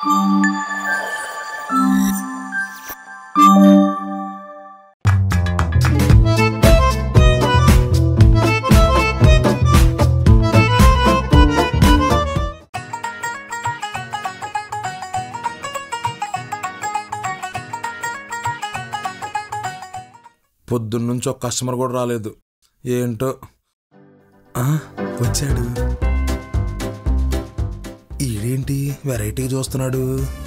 పొద్దున్నుంచి ఒక కస్టమర్ కూడా రాలేదు ఏంటో ఆ, వచ్చాడు ఈడేంటి వెరైటీ చూస్తున్నాడు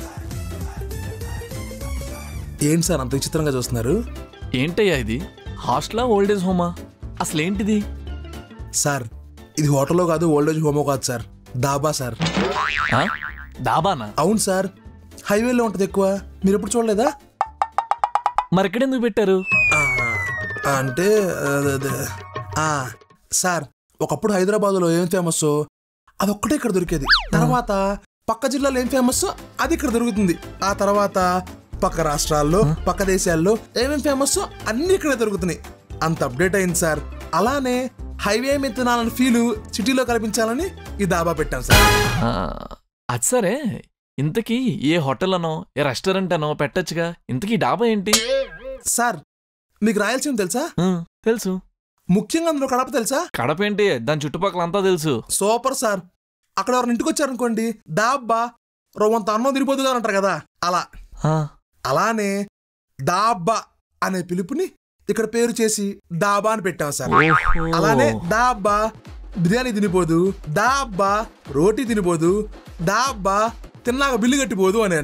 ఏంటి సార్ అంత విచిత్రంగా చూస్తున్నారు ఏంటయ్యా ఇది హాస్టలా ఓల్డేజ్ హోమా అసలేంటిది సార్ ఇది హోటల్లో కాదు ఓల్డేజ్ హోమో కాదు సార్ దాబా సార్ ఆ? దాబానా అవును సార్ హైవేలో ఉంటుంది ఎక్కువ మీరు ఎప్పుడు చూడలేదా మరి ఎక్కడెందుకు పెట్టారు ఆ, అంటే అదే, అదే. ఆ, సార్ ఒకప్పుడు హైదరాబాద్లో ఏం ఫేమస్ అదొక్కటే ఇక్కడ దొరికేది తర్వాత పక్క జిల్లాలో ఏం ఫేమస్ అది ఇక్కడ దొరుకుతుంది ఆ తర్వాత పక్క రాష్ట్రాల్లో పక్క దేశాల్లో ఏమేం ఫేమస్ అన్ని ఇక్కడే దొరుకుతున్నాయి అంత అప్డేట్ అయింది సార్ అలానే హైవే మీద తినాలని ఫీలు సిటీలో కల్పించాలని ఈ దాబా పెట్టాం సార్ ఆ, అది సరే ఇంతకీ ఏ హోటల్ అనో ఏ రెస్టారెంట్ అనో పెట్టచ్చుగా ఇంతకీ డాబా ఏంటి సార్ మీకు రాయలసీమ తెలుసా ఆ, తెలుసు ముఖ్యంగా అందులో కడప తెలుసా కడప ఏంటి దాని చుట్టుపక్కల అంతా తెలుసు సూపర్ సార్ అక్కడ ఎవరిని ఇంటికి వచ్చారనుకోండి దాబ్బా రవ్వంత అన్నం తిరిగిపోతుందా అంటారు కదా అలా ఆ, అలానే దాబ్బా అనే పిలుపుని ఇక్కడ పేరు చేసి దాబా అని పెట్టాం సార్ ఓహో. అలానే దాబ్బా బిర్యానీ తినిపోదు దాబ్బా రోటీ తినిపోదు దాబ్బా తిన్నాక బిల్లు కట్టిపోదు అని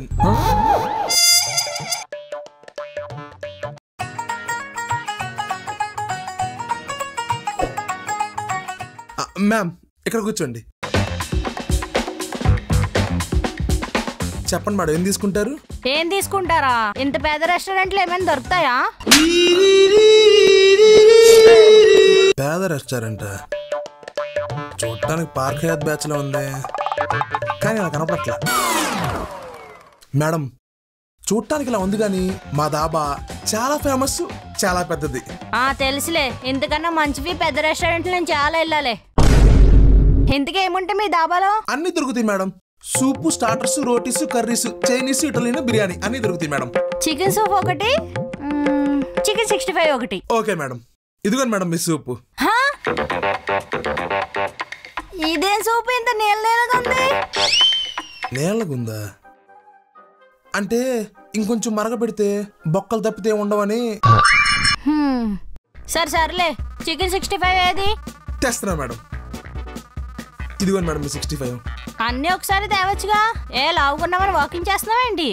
ఆ, మ్యామ్ ఇక్కడ కూర్చోండి చెప్పండి మేడం ఏం తీసుకుంటారు ఏం తీసుకుంటారా ఇంత పెద్ద రెస్టారెంట్లు ఏమైనా దొరుకుతాయా పేద రెస్టారెంట్ చూడటానికి పార్క్ హయాత్ బ్యాచ్ లో ఉంది కానీ నాకు కనపడట్లా మేడం చూడటానికి ఇలా ఉంది కానీ మా దాబా చాలా ఫేమస్ చాలా పెద్దది ఆ తెలుసులే ఇంతకన్నా మంచివి పెద్ద రెస్టారెంట్లు నేను చాలా వెళ్ళాలి ఇంతకీ ఏముంటే మీ దాబాలో అన్ని దొరుకుతాయి madam soup starters rotis curries Chinese Italian biryani అన్ని దొరుకుతాయి మేడం చికెన్ సూప్ ఒకటి మ్మ్, చికెన్ సిక్స్టీ ఫైవ్ ఒకటి ఓకే మేడం ఇదిగోండి మేడం మీ సూపు హా? ఇదేం సూప్ ఇంత నీళ్ళ నీళ్ళగా ఉంది నేలగుందా అంటే ఇంకొంచెం మరగపెడితే బొక్కలు తప్పితే ఉండవని హ్మ్. సరే సర్లే చికెన్ సిక్స్టీ ఫైవ్ ఏది తెస్తున్నా మేడం ఇదిగోండి మేడం మీ సిక్స్టీ ఫైవ్ అన్నీ ఒకసారి తేవచ్చుగా ఏ లావుకున్నామని వాకింగ్ చేస్తున్నావేంటి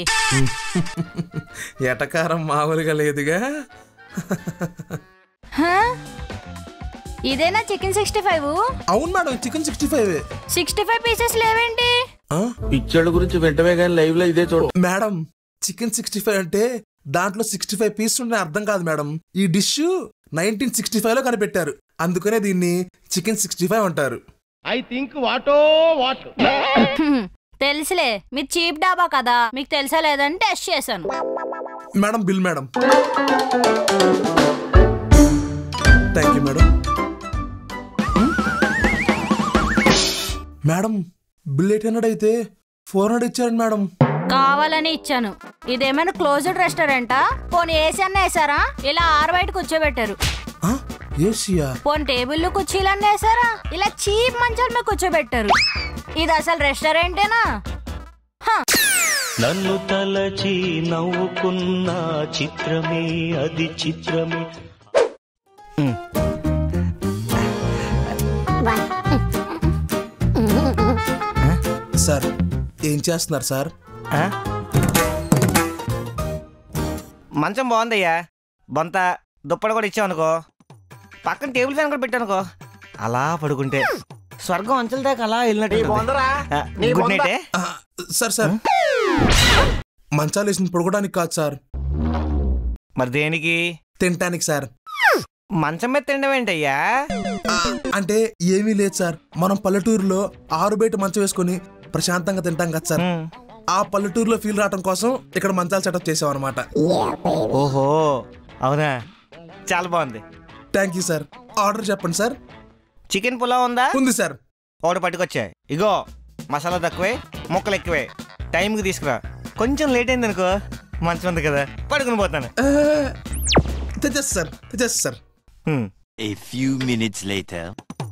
ఎటకారం మామూలుగా లేదుగా హా? ఇదేనా చికెన్ సిక్స్టీ ఫైవ్ అవును madam chicken sixty five sixty five pieces లేవేంటి పిచ్చోళ్ళ గురించి వెంటనే కానీ లైవ్ లో ఇదే చూడ మేడం చికెన్ సిక్స్టీ ఫైవ్ అంటే దాంట్లో సిక్స్టీ ఫైవ్ పీస్ ఉంటే అర్థం కాదు మేడం ఈ డిష్ నైన్టీన్ సిక్స్టీ ఫైవ్ లో కనిపెట్టారు అందుకనే దీన్ని చికెన్ సిక్స్టీ ఫైవ్ అంటారు ఐ థింక్ వాటో వాట్ హ్మ్. తెలుసులే మీరు చీప్ డాబా కదా మీకు తెలుసా లేదని టెస్ట్ చేశాను madam bill madam thank you madam hmm? Madam bill eight hundred అయితే ఫోర్ హండ్రెడ్ ఇచ్చారండి మేడం కావాలని ఇచ్చాను ఇదేమైనా క్లోజ్డ్ రెస్టారెంటా పోనీ ఏసీ అన్న వేసారా ఇలా ఆరు బయట కూర్చోబెట్టారు ఆ? ఏసీయా పోనీ టేబుల్ కుర్చీలన్నీ వేసారా ఇలా చీప్ మంచాల మీద కూర్చోబెట్టారు ఇది అసలు రెస్టారెంటేనా హ. నన్ను తలచి నవ్వుకున్న చిత్రమే అది చిత్రమే సార్ ఏం చేస్తున్నారు సార్ మంచం బాగుందయ్యా బొంత దుప్పటి కూడా ఇచ్చావనుకో పక్కన టేబుల్ ఫ్యాన్ కూడా పెట్టానుకో అలా పడుకుంటే స్వర్గం అంచుల దాకా అలా వెళ్ళినట్టు ఆ, గుడ్ నైట్ ఏ? ఆ, సార్ సార్ మంచాలు వేసిన పడుకోవడానికి కాదు సార్ మరి దేనికి తినటానికి సార్ మంచం మీద తినడం ఏంటయ్యా ఆ, అంటే ఏమీ లేదు సార్ మనం పల్లెటూరులో ఆరు బయట మంచం వేసుకొని ప్రశాంతంగా తింటాం కదా సార్ ఉమ్. ఆ పల్లెటూరులో ఫీల్ రావడం కోసం ఇక్కడ మంచాలు సెటప్ చేసాం అనమాట ఓహో అవునా చాలా బాగుంది థ్యాంక్ యూ సార్ ఆర్డర్ చెప్పండి సార్ చికెన్ పులావ్ ఉందా ఉంది సార్ ఒకటి పట్టుకొచ్చా ఇగో మసాలా తక్కువే ముక్కలు ఎక్కువే టైంకి తీసుకురా కొంచెం లేట్ అయింది అనుకో మంచం ఉంది కదా పడుకుని పోతాను ఆ, తెచ్చేస్తా సార్ తెచ్చేస్తా sir hmm. A few minutes later.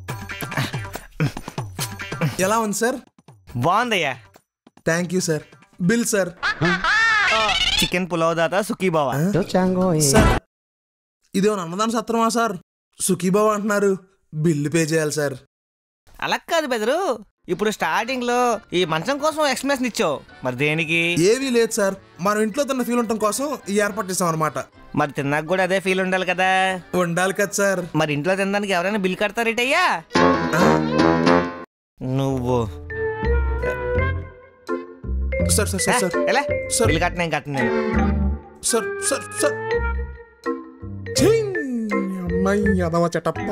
ఎలా ఉంది సార్ బాగుందయ్యా thank you sir bill sir chicken pulao దాత సుఖీ బావా సార్ ఇదేమన్నా అన్నదాన సత్రమా సార్ సుఖీబాబు అంటున్నారు బిల్లు పే చేయాలి సార్ అలా కాదు బెదరు ఇప్పుడు స్టార్టింగ్ లో ఈ మంచం కోసం ఎక్స్ప్లెనేషన్ ఇచ్చావు మరి దేనికి ఏమీ లేదు సార్ మనం ఇంట్లో తిన్న ఫీల్ ఉండటం కోసం ఈ ఏర్పాటు చేసాం అనమాట మరి తిన్నాక కూడా అదే ఫీల్ ఉండాలి కదా ఉండాలి కదా సార్ మరి ఇంట్లో తినడానికి ఎవరైనా బిల్ కడతారేటయ్యా ఆ, నువ్వు సార్ సార్ సార్ సార్ ఎలా సార్. బిల్ కట్టను ఏం కట్టను నేను సార్ సార్ సార్ ఛీ! అమ్మాయి అదవ చెటప్ప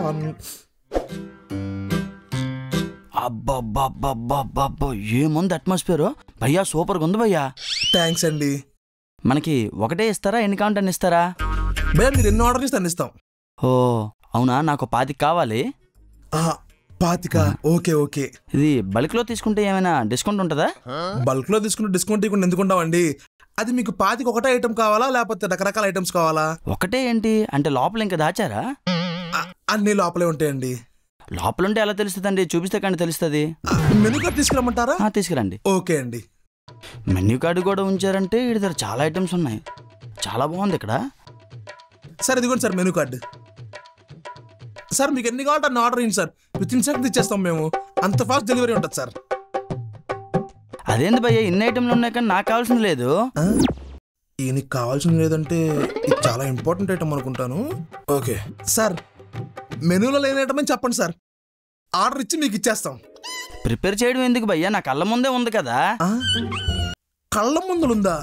అబ్బబ్బబ్బబ్బబ్బబ్బో ఏముంది అట్మాస్ఫియర్ భయ్యా సూపర్గా ఉంది భయ్యా థ్యాంక్స్ అండి మనకి ఒకటే ఇస్తారా ఎన్ని కౌంట్ అని ఇస్తారా బే మీరు ఎన్ని ఆర్డర్ చేస్తే అందిస్తాం ఓ అవునా నాకు పాతికి కావాలి ఆ, పాతిక ఓకే ఓకే ఇది బల్క్లో తీసుకుంటే ఏమైనా డిస్కౌంట్ ఉంటుందా బల్క్ లో తీసుకున్న డిస్కౌంట్ ఇవ్వకుండా ఎందుకుంటామండి అది మీకు పాతికి ఒకటే ఐటమ్ కావాలా లేకపోతే రకరకాల ఐటమ్స్ కావాలా ఒకటే ఏంటి అంటే లోపల ఇంకా దాచారా ఆ, అన్ని లోపలే ఉంటాయండి లోపలుంటే ఎలా తెలుస్తుందండి చూపిస్తే కానీ తెలుస్తుంది మెనూ కార్డ్ తీసుకురమ్మంటారా ఆ, తీసుకురండి ఓకే అండి మెన్యూ కార్డు కూడా ఉంచారంటే వీడి దగ్గర చాలా ఐటమ్స్ ఉన్నాయి చాలా బాగుంది ఇక్కడ సార్ ఇదిగోండి సార్ మెనూ కార్డు సార్ మీకు ఎన్ని కావాలంటే అన్ని ఆర్డర్ చేయండి సార్ విత్ ఇన్ సెకండ్ ఇచ్చేస్తాం మేము అంత ఫాస్ట్ డెలివరీ ఉంటుంది సార్ అదేంది భయ్య ఇన్ని ఐటమ్లు ఉన్నాయి కానీ నాకు కావాల్సింది లేదు ఆ? ఈయనకి కావాల్సింది లేదంటే ఇది చాలా ఇంపార్టెంట్ ఐటమ్ అనుకుంటాను ఓకే సార్ మెనూలో లేని ఐటమ్ అని చెప్పండి సార్ ఆర్డర్ ఇచ్చి మీకు ఇచ్చేస్తాం ప్రిపేర్ చేయడం ఎందుకు భయ్యా నా కళ్ళ ముందే ఉంది కదా ఆ? కళ్ళ ముందులుందా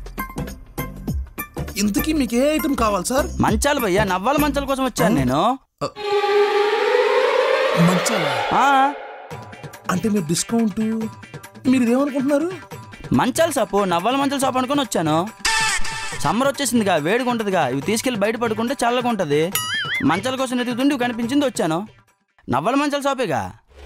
ఇంతకీ మీకు ఏ ఐటమ్ కావాలి సార్ మంచాలు భయ్యా నవ్వాల మంచాల కోసం వచ్చాను నేను మంచాలా ఆ, అంటే మీరు డిస్కౌంట్ మీరు ఇదేమనుకుంటున్నారు మంచాలు సాపు నవ్వాల మంచాల షాప్ అనుకొని వచ్చాను సమ్మర్ వచ్చేసిందిగా వేడిగా ఉంటుందిగా ఇవి తీసుకెళ్లి బయట పడుకుంటే చల్లగా ఉంటుంది మంచాల కోసం ఎదుగుతుండి ఇవి కనిపించింది వచ్చాను నవ్వాల మంచాల షాపేగా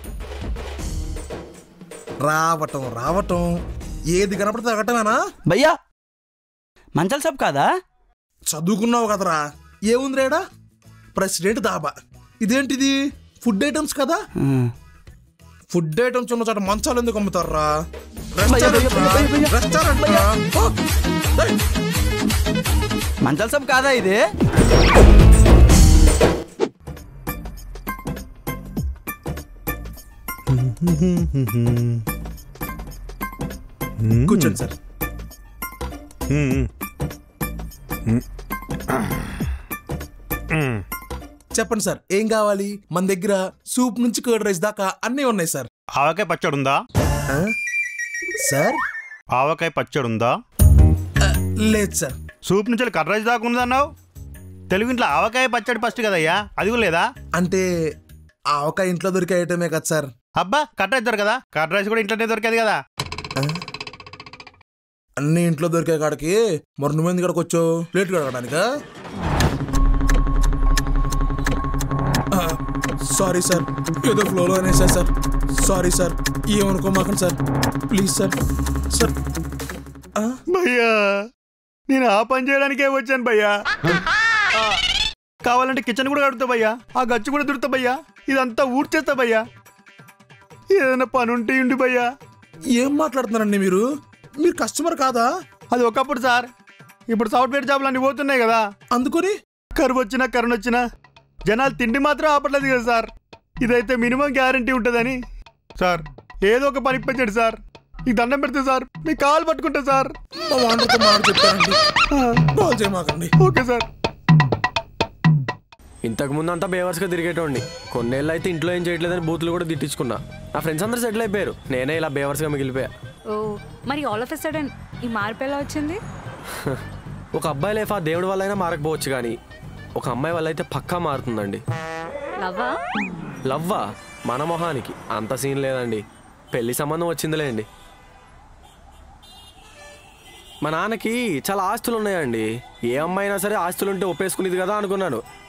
రావటం రావటం ఏది కనపడితే అగటమేనా భయ్యా మంచాల షాప్ కాదా చదువుకున్నావు కదరా ఏముంది రేడా ప్రెసిడెంట్ దాబా ఇదేంటిది ఫుడ్ ఐటమ్స్ కదా ఉమ్. ఫుడ్ ఐటమ్స్ ఉన్న చోట మంచాలు ఎందుకు అమ్ముతారా భయ్యా, భయ్యా, భయ్యా, భయ్యా. రెస్టారెంట్ రా. ఓ! ఏయ్! మంచాల షాప్ కాదా ఇది కూర్చోండి సార్ చెప్పండి సార్ ఏం కావాలి మన దగ్గర సూప్ నుంచి కర్డ్ రైస్ దాకా అన్నీ ఉన్నాయి సార్ ఆవకాయ పచ్చడి ఉందా ఆ? సార్ ఆవకాయ పచ్చడి ఉందా ఆ, లేదు సార్ సూప్ నుంచి కర్ర రైస్ దాకా ఉందన్నావు తెలుగు ఇంట్లో ఆవకాయ పచ్చడి ఫస్ట్ కదయ్యా అది కూడా లేదా అంటే ఆవకాయ ఇంట్లో దొరికే ఐటమే కదా సార్ అబ్బా కర్ర రైస్ దొరకదా కర్ర రైస్ కూడా ఇంట్లోనే దొరికేది కదా ఆ? అన్ని ఇంట్లో దొరికే కాడికి మరి నువ్వెందుకు ఇక్కడికి వచ్చావు ప్లేట్ కడగడానికా సారీ సార్ ఏదో ఫ్లోలో అనేసా సార్ సారీ సార్ ఏమనుకోమాకండి సార్ ప్లీజ్ సార్ సార్ ఆ? భయ్యా నేను ఆ పని చేయడానికే వచ్చాను భయ్యా ఆ, కావాలంటే కిచెన్ కూడా కడుగుతా భయ్యా ఆ గచ్చు కూడా దుడుతా భయ్యా ఇదంతా ఊడ్చేస్తా భయ్యా ఏదైనా పని ఉంటే ఉండి భయ్యా ఏం మాట్లాడుతున్నారండి మీరు మీరు కస్టమర్ కాదా అది ఒకప్పుడు సార్ ఇప్పుడు సాఫ్ట్వేర్ జాబ్లు అన్ని పోతున్నాయి కదా అందుకొని కరువు వచ్చినా కరోనా వచ్చినా జనాలు తిండి మాత్రం ఆపట్లేదు కదా సార్ ఇదైతే మినిమం గ్యారంటీ ఉంటుందని సార్ ఏదో ఒక పని ఇప్పించండి సార్ మీకు దండం పెడితే సార్ మీకు కాలు పట్టుకుంటా సార్ మా వాండర్తో మాట చెప్పారండి కాల్ చేయమాకండి ఓకే సార్ ఇంతకు ముందు అంతా బేవర్స్గా తిరిగేటోండి కొన్నేళ్ళు అయితే ఇంట్లో ఏం చేయట్లేదని బూతులు కూడా తిట్టించుకున్నా నా ఫ్రెండ్స్ అందరూ సెటిల్ అయిపోయారు నేనే ఇలా బేవర్స్గా మిగిలిపోయా ఓ మరి ఆల్ ఆఫ్ ఎ సడన్ ఈ మార్పు ఎలా వచ్చింది ఒక అబ్బాయి లైఫ్ ఆ దేవుడి వల్ల అయినా మారకపోవచ్చు కానీ ఒక అమ్మాయి వల్ల అయితే పక్కా మారుతుందండి లవ్వా లవ్వా మన మొహానికి అంత సీన్ లేదండి పెళ్లి సంబంధం వచ్చిందిలేండి మా నాన్నకి చాలా ఆస్తులు ఉన్నాయండి ఏ అమ్మాయి అయినా సరే ఆస్తులు ఉంటే ఒప్పేసుకునేది కదా అనుకున్నాను